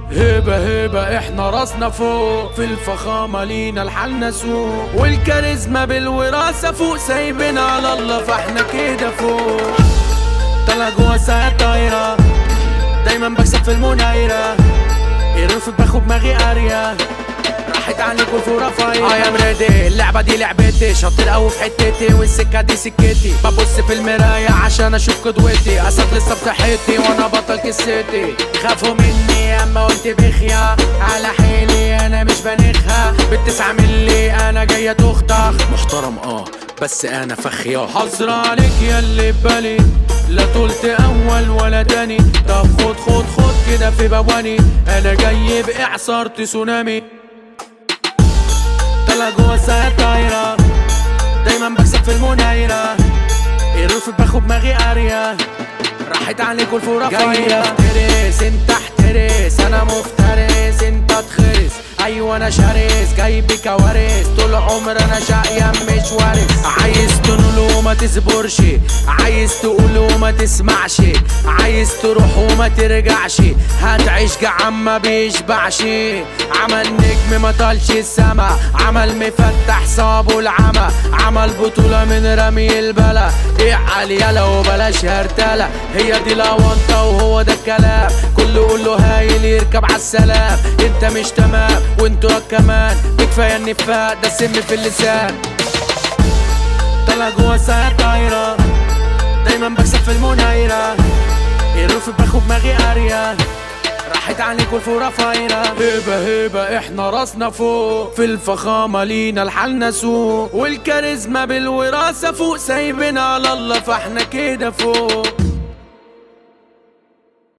هبة هبة احنا راسنا فوق في الفخامة لينا الحالنا سوق والكاريزما بالوراثة فوق سايبين على الله فاحنا كده فوق طلع جوا ساعة طايرة دايما بكسب في المنايرة يرفض باخد دماغي قارية راحت عليكم فورا فايرة اي ام ريدي اللعبة دي لعبتي شاطر قوي في حتتي والسكة دي سكتي ببص في المراية عشان اشوف قدوتي اسد لسه بصحتي وانا بطل قصتي خافوا مني اما قلت بخيا على حيلي انا مش بنخها بالتسعة ملي انا جاية تخطخ محترم اه بس انا فخيا حظر عليك يا اللي ببالي لا طولت اول ولا تاني طب خد خد خد كده في بواني انا جاي باعصار تسونامي طلع جوا ساعة طايرة دايما بكسب في المنايرة الرفض باخد دماغي قارية راحت عليكم الفورة فايرة افترس انت احترس انا مفترس انت تخرس ايوه انا شرس جاي بكوارث طول عمر انا شقيان مش وارث عايز تنول وما تصبرش عايز تقول وما تسمعش عايز تروح وما ترجعش هتعيش جعان ما بيشبعش عمل نجم ما طالش السما عمل مفتح صابه العمى عمل بطولة من رمي البلا اعقل يلا وبلاش هرتلة هي دي الاونطة وهو ده الكلام كله قول له هايل يركب عالسلام انت مش تمام وانتوا كمان بكفاية النفاق ده سم في اللسان طلع جوا ساعة طايرة دايما بكسب في المنايرة الرفض باخد دماغي قارية راحت عليكم الفورة فايرة هبة هبة احنا راسنا فوق في الفخامة لينا الحالنا سوق والكاريزما بالوراثة فوق سايبين على الله فاحنا كده فوق